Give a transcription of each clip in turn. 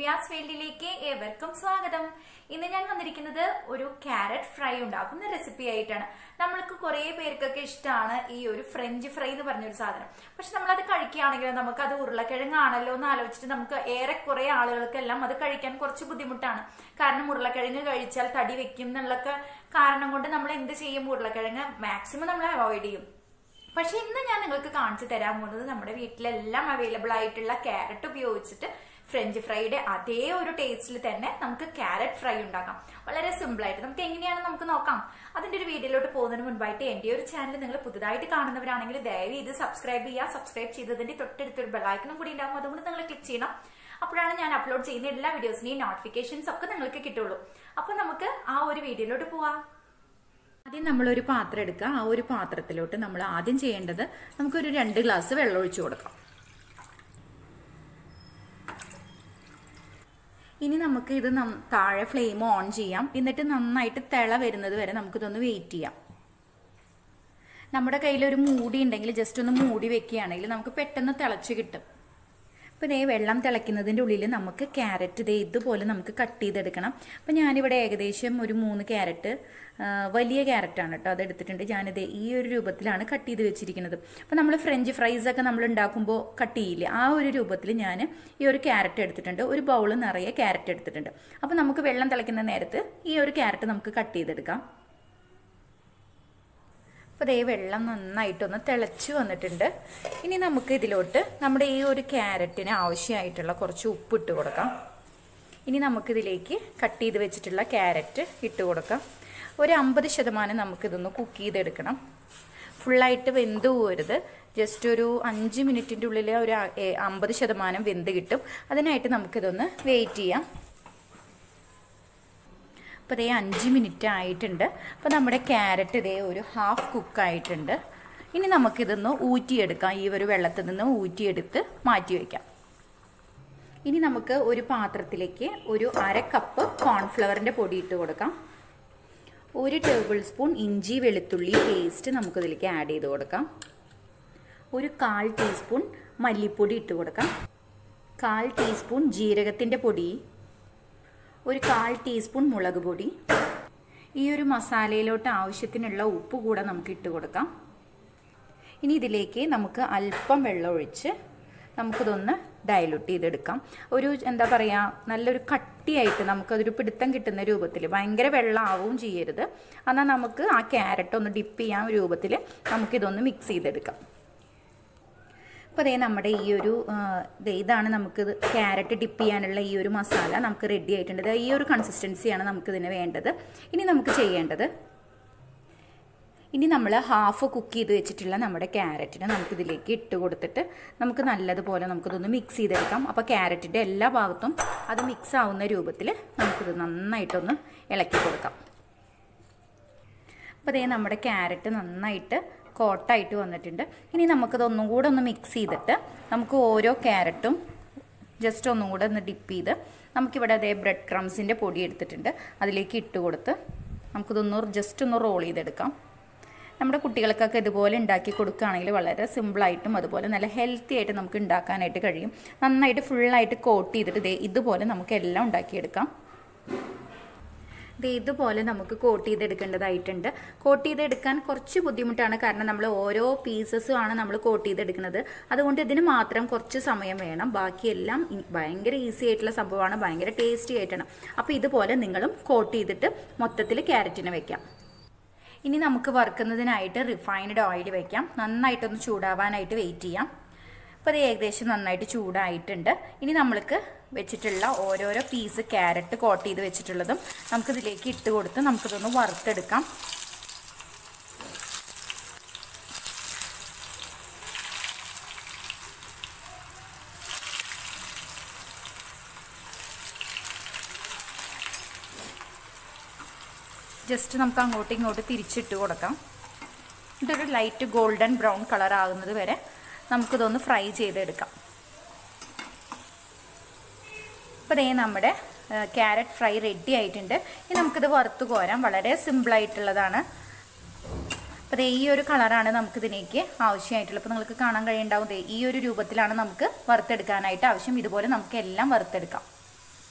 ദിവ്യാസ് വേൾഡിലേക്ക് ഏവർക്കും സ്വാഗതം ഇന്ന് ഞാൻ വന്നിരിക്കുന്നത് ഒരു ക്യാരറ്റ് ഫ്രൈ ഉണ്ടാക്കുന്ന റെസിപ്പി ആയിട്ടാണ് നമ്മൾക്ക് കുറെ പേർക്കൊക്കെ ഇഷ്ടമാണ് ഈ ഒരു ഫ്രഞ്ച് ഫ്രൈ എന്ന് പറഞ്ഞൊരു സാധനം പക്ഷെ നമ്മളത് കഴിക്കുകയാണെങ്കിൽ നമുക്ക് അത് ഉരുളക്കിഴങ്ങാണല്ലോ എന്ന് ആലോചിച്ചിട്ട് നമുക്ക് ഏറെ കുറെ ആളുകൾക്കെല്ലാം അത് കഴിക്കാൻ കുറച്ച് ബുദ്ധിമുട്ടാണ് കാരണം ഉരുളക്കിഴങ്ങ് കഴിച്ചാൽ തടി വെക്കും എന്നുള്ളൊക്കെ കാരണം കൊണ്ട് നമ്മൾ എന്ത് ചെയ്യും ഉരുളക്കിഴങ്ങ് മാക്സിമം നമ്മൾ അവോയ്ഡ് ചെയ്യും പക്ഷെ ഇന്ന് ഞാൻ നിങ്ങൾക്ക് കാണിച്ചു തരാൻ പോകുന്നത് നമ്മുടെ വീട്ടിലെല്ലാം അവൈലബിൾ ആയിട്ടുള്ള ക്യാരറ്റ് ഉപയോഗിച്ചിട്ട് ഫ്രഞ്ച് ഫ്രൈയുടെ അതേ ഒരു ടേസ്റ്റിൽ തന്നെ നമുക്ക് ക്യാരറ്റ് ഫ്രൈ ഉണ്ടാക്കാം വളരെ സിമ്പിൾ ആയിട്ട് നമുക്ക് എങ്ങനെയാണ് നമുക്ക് നോക്കാം അതിന്റെ ഒരു വീഡിയോയിലോട്ട് പോകുന്നതിന് മുൻപായിട്ട് എന്റെ ഒരു ചാനൽ നിങ്ങൾ പുതുതായിട്ട് കാണുന്നവരാണെങ്കിൽ ദയവ് ഇത് സബ്സ്ക്രൈബ് ചെയ്യുക സബ്സ്ക്രൈബ് ചെയ്തതിന്റെ തൊട്ടടുത്തൊരു ബെല്ലൈക്കനും കൂടി ഉണ്ടാവും അതുകൊണ്ട് നിങ്ങൾ ക്ലിക്ക് ചെയ്യണം അപ്പോഴാണ് ഞാൻ അപ്ലോഡ് ചെയ്യുന്ന എല്ലാ വീഡിയോസിന്റെയും നോട്ടിഫിക്കേഷൻസ് ഒക്കെ നിങ്ങൾക്ക് കിട്ടുള്ളൂ അപ്പൊ നമുക്ക് ആ ഒരു വീഡിയോയിലോട്ട് പോവാം ആദ്യം നമ്മളൊരു പാത്രം എടുക്കുക ആ ഒരു പാത്രത്തിലോട്ട് നമ്മൾ ആദ്യം ചെയ്യേണ്ടത് നമുക്കൊരു രണ്ട് ഗ്ലാസ് വെള്ളം ഒഴിച്ചു കൊടുക്കാം ഇനി നമുക്ക് ഇത് താഴെ ഫ്ലെയിം ഓൺ ചെയ്യാം എന്നിട്ട് നന്നായിട്ട് തിള വരുന്നത് വരെ നമുക്കിതൊന്ന് വെയിറ്റ് ചെയ്യാം നമ്മുടെ കയ്യിൽ ഒരു മൂടി ഉണ്ടെങ്കിൽ ജസ്റ്റ് ഒന്ന് മൂടി വെക്കുകയാണെങ്കിൽ നമുക്ക് പെട്ടെന്ന് തിളച്ച് കിട്ടും അപ്പോൾ ഇതേ വെള്ളം തിളയ്ക്കുന്നതിൻ്റെ ഉള്ളിൽ നമുക്ക് ക്യാരറ്റ് ഇതേ ഇതുപോലെ നമുക്ക് കട്ട് ചെയ്തെടുക്കണം അപ്പോൾ ഞാനിവിടെ ഏകദേശം ഒരു മൂന്ന് ക്യാരറ്റ് വലിയ ക്യാരറ്റാണ് കേട്ടോ അത് എടുത്തിട്ടുണ്ട് ഞാനിത് ഈ ഒരു രൂപത്തിലാണ് കട്ട് ചെയ്ത് വെച്ചിരിക്കുന്നത് അപ്പോൾ നമ്മൾ ഫ്രഞ്ച് ഫ്രൈസ് ഒക്കെ നമ്മൾ ഉണ്ടാക്കുമ്പോൾ കട്ട് ചെയ്യില്ലേ ആ ഒരു രൂപത്തിൽ ഞാൻ ഈ ഒരു ക്യാരറ്റ് എടുത്തിട്ടുണ്ട് ഒരു ബൗൾ നിറയെ ക്യാരറ്റ് എടുത്തിട്ടുണ്ട് അപ്പോൾ നമുക്ക് വെള്ളം തിളയ്ക്കുന്ന നേരത്ത് ഈ ഒരു ക്യാരറ്റ് നമുക്ക് കട്ട് ചെയ്തെടുക്കാം അപ്പോൾ ദേ വെള്ളം നന്നായിട്ടൊന്ന് തിളച്ച് വന്നിട്ടുണ്ട് ഇനി നമുക്ക് ഇതിലോട്ട് നമ്മുടെ ഈ ഒരു ക്യാരറ്റിന് ആവശ്യമായിട്ടുള്ള കുറച്ച് ഉപ്പ് ഇട്ട് കൊടുക്കാം ഇനി നമുക്കിതിലേക്ക് കട്ട് ചെയ്ത് വെച്ചിട്ടുള്ള ക്യാരറ്റ് ഇട്ട് കൊടുക്കാം ഒരു അമ്പത് ശതമാനം നമുക്കിതൊന്ന് കുക്ക് ചെയ്തെടുക്കണം ഫുള്ളായിട്ട് വെന്ത് പോരുത് ജസ്റ്റ് ഒരു അഞ്ച് മിനിറ്റിൻ്റെ ഉള്ളിൽ ഒരു അമ്പത് ശതമാനം വെന്ത് കിട്ടും അതിനായിട്ട് നമുക്കിതൊന്ന് വെയിറ്റ് ചെയ്യാം അപ്പോൾ ഇതേ അഞ്ച് മിനിറ്റ് ആയിട്ടുണ്ട് അപ്പോൾ നമ്മുടെ ക്യാരറ്റ് ഇതേ ഒരു ഹാഫ് കുക്കായിട്ടുണ്ട് ഇനി നമുക്കിതൊന്ന് ഊറ്റിയെടുക്കാം ഈ ഒരു വെള്ളത്തിൽ നിന്ന് ഊറ്റിയെടുത്ത് മാറ്റി വയ്ക്കാം ഇനി നമുക്ക് ഒരു പാത്രത്തിലേക്ക് ഒരു അര കപ്പ് കോൺഫ്ലവറിൻ്റെ പൊടി ഇട്ട് കൊടുക്കാം ഒരു ടേബിൾ സ്പൂൺ ഇഞ്ചി വെളുത്തുള്ളി പേസ്റ്റ് നമുക്കിതിലേക്ക് ആഡ് ചെയ്ത് കൊടുക്കാം ഒരു കാൽ ടീസ്പൂൺ മല്ലിപ്പൊടി ഇട്ട് കൊടുക്കാം കാൽ ടീസ്പൂൺ ജീരകത്തിൻ്റെ പൊടി ഒരു കാൽ ടീസ്പൂൺ മുളക് പൊടി ഈ ഒരു മസാലയിലോട്ട് ആവശ്യത്തിനുള്ള ഉപ്പ് കൂടെ നമുക്ക് ഇട്ട് കൊടുക്കാം ഇനി ഇതിലേക്ക് നമുക്ക് അല്പം വെള്ളം ഒഴിച്ച് നമുക്കിതൊന്ന് ഡയലൂട്ട് ചെയ്തെടുക്കാം ഒരു എന്താ പറയുക നല്ലൊരു കട്ടിയായിട്ട് നമുക്കതൊരു പിടുത്തം കിട്ടുന്ന രൂപത്തിൽ ഭയങ്കര വെള്ളമാവും ചെയ്യരുത് എന്നാൽ നമുക്ക് ആ ക്യാരറ്റ് ഒന്ന് ഡിപ്പ് ചെയ്യാൻ രൂപത്തിൽ നമുക്കിതൊന്ന് മിക്സ് ചെയ്തെടുക്കാം അപ്പോൾ അതേ നമ്മുടെ ഈ ഒരു ഇതാണ് നമുക്ക് ക്യാരറ്റ് ഡിപ്പ് ചെയ്യാനുള്ള ഈ ഒരു മസാല നമുക്ക് റെഡി ആയിട്ടുണ്ട് ഈ ഒരു കൺസിസ്റ്റൻസിയാണ് നമുക്കിതിന് വേണ്ടത് ഇനി നമുക്ക് ചെയ്യേണ്ടത് ഇനി നമ്മൾ ഹാഫ് കുക്ക് ചെയ്ത് വെച്ചിട്ടുള്ള നമ്മുടെ ക്യാരറ്റിനെ നമുക്കിതിലേക്ക് ഇട്ട് കൊടുത്തിട്ട് നമുക്ക് നല്ലതുപോലെ നമുക്കിതൊന്ന് മിക്സ് ചെയ്തെടുക്കാം അപ്പോൾ ക്യാരറ്റിൻ്റെ എല്ലാ ഭാഗത്തും അത് മിക്സ് ആവുന്ന രൂപത്തിൽ നമുക്കിത് നന്നായിട്ടൊന്ന് ഇളക്കി കൊടുക്കാം അപ്പോൾ അതേ നമ്മുടെ ക്യാരറ്റ് നന്നായിട്ട് കോട്ടായിട്ട് വന്നിട്ടുണ്ട് ഇനി നമുക്കിതൊന്നും കൂടെ ഒന്ന് മിക്സ് ചെയ്തിട്ട് നമുക്ക് ഓരോ ക്യാരറ്റും ജസ്റ്റ് ഒന്നും കൂടെ ഒന്ന് ഡിപ്പ് ചെയ്ത് നമുക്കിവിടെ അതേ ബ്രെഡ് ക്രംസിൻ്റെ പൊടി എടുത്തിട്ടുണ്ട് അതിലേക്ക് ഇട്ട് കൊടുത്ത് നമുക്കിതൊന്ന് ജസ്റ്റ് ഒന്ന് റോൾ ചെയ്തെടുക്കാം നമ്മുടെ കുട്ടികൾക്കൊക്കെ ഇതുപോലെ ഉണ്ടാക്കി കൊടുക്കുകയാണെങ്കിൽ വളരെ സിമ്പിളായിട്ടും അതുപോലെ നല്ല ഹെൽത്തി ആയിട്ട് നമുക്ക് ഉണ്ടാക്കാനായിട്ട് കഴിയും നന്നായിട്ട് ഫുള്ളായിട്ട് കോട്ട് ചെയ്തിട്ട് ഇതേ ഇതുപോലെ നമുക്ക് എല്ലാം ഉണ്ടാക്കിയെടുക്കാം ഇത് ഇതുപോലെ നമുക്ക് കോട്ട് ചെയ്തെടുക്കേണ്ടതായിട്ടുണ്ട് കോട്ട് ചെയ്തെടുക്കാൻ കുറച്ച് ബുദ്ധിമുട്ടാണ് കാരണം നമ്മൾ ഓരോ പീസസും ആണ് നമ്മൾ കോട്ട് ചെയ്തെടുക്കുന്നത് അതുകൊണ്ട് ഇതിന് മാത്രം കുറച്ച് സമയം വേണം ബാക്കിയെല്ലാം ഭയങ്കര ഈസി ആയിട്ടുള്ള സംഭവമാണ് ഭയങ്കര ടേസ്റ്റി ആയിട്ടാണ് അപ്പോൾ ഇതുപോലെ നിങ്ങളും കോട്ട് ചെയ്തിട്ട് മൊത്തത്തിൽ ക്യാരറ്റിന് വെക്കാം ഇനി നമുക്ക് വറുക്കുന്നതിനായിട്ട് റിഫൈൻഡ് ഓയിൽ വെക്കാം നന്നായിട്ടൊന്ന് ചൂടാവാനായിട്ട് വെയിറ്റ് ചെയ്യാം അപ്പോൾ അത് ഏകദേശം നന്നായിട്ട് ചൂടായിട്ടുണ്ട് ഇനി നമ്മൾക്ക് വെച്ചിട്ടുള്ള ഓരോരോ പീസ് ക്യാരറ്റ് കോട്ട് ചെയ്ത് വെച്ചിട്ടുള്ളതും നമുക്കിതിലേക്ക് ഇട്ട് കൊടുത്ത് നമുക്കിതൊന്ന് വറുത്തെടുക്കാം ജസ്റ്റ് നമുക്ക് അങ്ങോട്ടും ഇങ്ങോട്ടും തിരിച്ചിട്ട് കൊടുക്കാം ഇതൊരു ലൈറ്റ് ഗോൾഡൻ ബ്രൗൺ കളർ ആകുന്നത് വരെ നമുക്കിതൊന്ന് ഫ്രൈ ചെയ്തെടുക്കാം അപ്പോൾ ദേ നമ്മുടെ ക്യാരറ്റ് ഫ്രൈ റെഡി ആയിട്ടുണ്ട് ഇനി നമുക്കിത് വറുത്ത് കോരാം വളരെ സിമ്പിളായിട്ടുള്ളതാണ് അപ്പോൾ ദേ ഈ ഒരു കളറാണ് നമുക്കിതിലേക്ക് ആവശ്യമായിട്ടുള്ളത് അപ്പോൾ നിങ്ങൾക്ക് കാണാൻ കഴിയുണ്ടാവും ദേ ഈ ഒരു രൂപത്തിലാണ് നമുക്ക് വറുത്തെടുക്കാനായിട്ട് ആവശ്യം ഇതുപോലെ നമുക്ക് എല്ലാം വറുത്തെടുക്കാം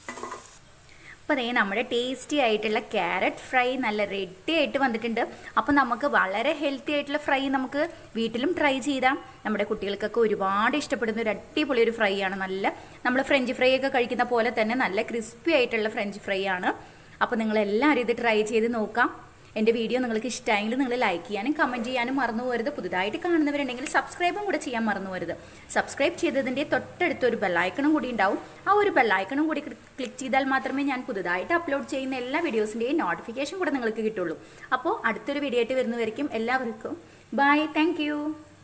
അപ്പോൾ അതേ നമ്മുടെ ടേസ്റ്റി ആയിട്ടുള്ള ക്യാരറ്റ് ഫ്രൈ നല്ല റെഡി ആയിട്ട് വന്നിട്ടുണ്ട് അപ്പോൾ നമുക്ക് വളരെ ഹെൽത്തി ആയിട്ടുള്ള ഫ്രൈ നമുക്ക് വീട്ടിലും ട്രൈ ചെയ്താം നമ്മുടെ കുട്ടികൾക്കൊക്കെ ഒരുപാട് ഇഷ്ടപ്പെടുന്ന ഒരു അടിപൊളി ഒരു ഫ്രൈ ആണ് നല്ല നമ്മൾ ഫ്രഞ്ച് ഫ്രൈ ഒക്കെ കഴിക്കുന്ന പോലെ തന്നെ നല്ല ക്രിസ്പി ആയിട്ടുള്ള ഫ്രഞ്ച് ഫ്രൈ ആണ് അപ്പോൾ നിങ്ങൾ എല്ലാവരും ഇത് ട്രൈ ചെയ്ത് നോക്കാം എൻ്റെ വീഡിയോ നിങ്ങൾക്ക് ഇഷ്ടമായെങ്കിൽ നിങ്ങൾ ലൈക്ക് ചെയ്യാനും കമൻറ്റ് ചെയ്യാനും മറന്നു പോകരുത് പുതുതായിട്ട് കാണുന്നവരുണ്ടെങ്കിൽ സബ്സ്ക്രൈബും കൂടെ ചെയ്യാൻ മറന്നു പോകരുത് സബ്സ്ക്രൈബ് ചെയ്തതിൻ്റെ തൊട്ടടുത്ത് ഒരു ബെല്ലൈക്കണും കൂടി ഉണ്ടാവും ആ ഒരു ബെല്ലൈക്കണും കൂടി ക്ലിക്ക് ചെയ്താൽ മാത്രമേ ഞാൻ പുതുതായിട്ട് അപ്ലോഡ് ചെയ്യുന്ന എല്ലാ വീഡിയോസിൻ്റെയും നോട്ടിഫിക്കേഷൻ കൂടെ നിങ്ങൾക്ക് കിട്ടുള്ളൂ അപ്പോൾ അടുത്തൊരു വീഡിയോ ആയിട്ട് വരുന്നവരിക്കും എല്ലാവർക്കും ബൈ താങ്ക്